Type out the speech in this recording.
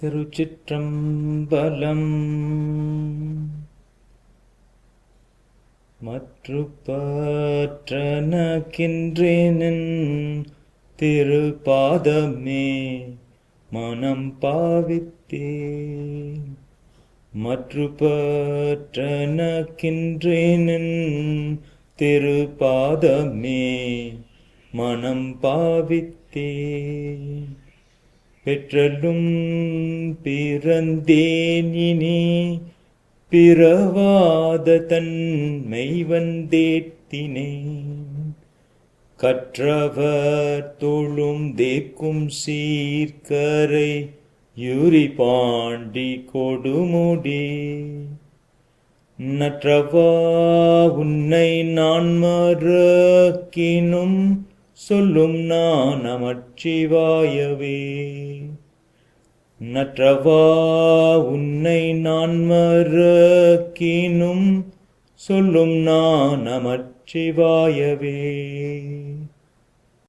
திருச்சிற்றம்பலம் மற்று பற்றனக்கின்றேனின் திருப்பாதமே மனம் பாவித்தே மற்று பற்றனக்கின்றேனின் திருப்பாதமே மனம் பாவித்தே பெற்றலும் பிறந்தேன் இனி பிறவாத தன்மை வந்தேத்தினேன் கற்றவர் தொழும் தேக்கும் சீர்கரை யுரி பாண்டி கொடுமுடி நற்றவா உன்னை நான் மறக்கினும் சொல்லும் நான் நமச்சிவாயவே நற்றவா உன்னை நான் மறக்கினும் சொல்லும் நான் நமச்சிவாயவே